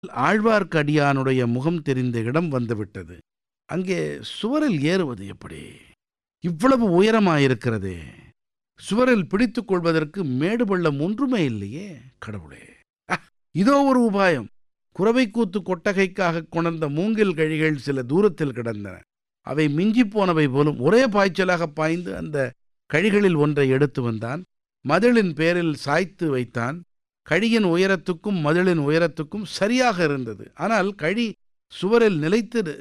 ஆழ்வார்க்கடியானுடைய முகம் தெரிந்த இடம் வந்துவிட்டது அங்கே சுவரில் ஏறுவது எப்படி இவ்வளவு உயரமாயிருக்கிறதே சுவரில் பிடித்துக் கொள்வதற்கு மேடு பள்ளம் ஒன்றுமே இல்லையே கடவுளே அஹ், இதோ ஒரு உபாயம் குறவைக்கூத்து கொட்டகைக்காக கொணர்ந்த மூங்கில் கழிகள் சில தூரத்தில் கிடந்தன அவை மிஞ்சிப் போனவை போலும் ஒரே பாய்ச்சலாக பாய்ந்து அந்த கழிகளில் ஒன்றை எடுத்து வந்தான் மதிலின் பேரில் சாய்த்து வைத்தான் கழியின் உயரத்துக்கும் மதிலின் உயரத்துக்கும் சரியாக இருந்தது ஆனால் கழி சுவரில் நிலைத்து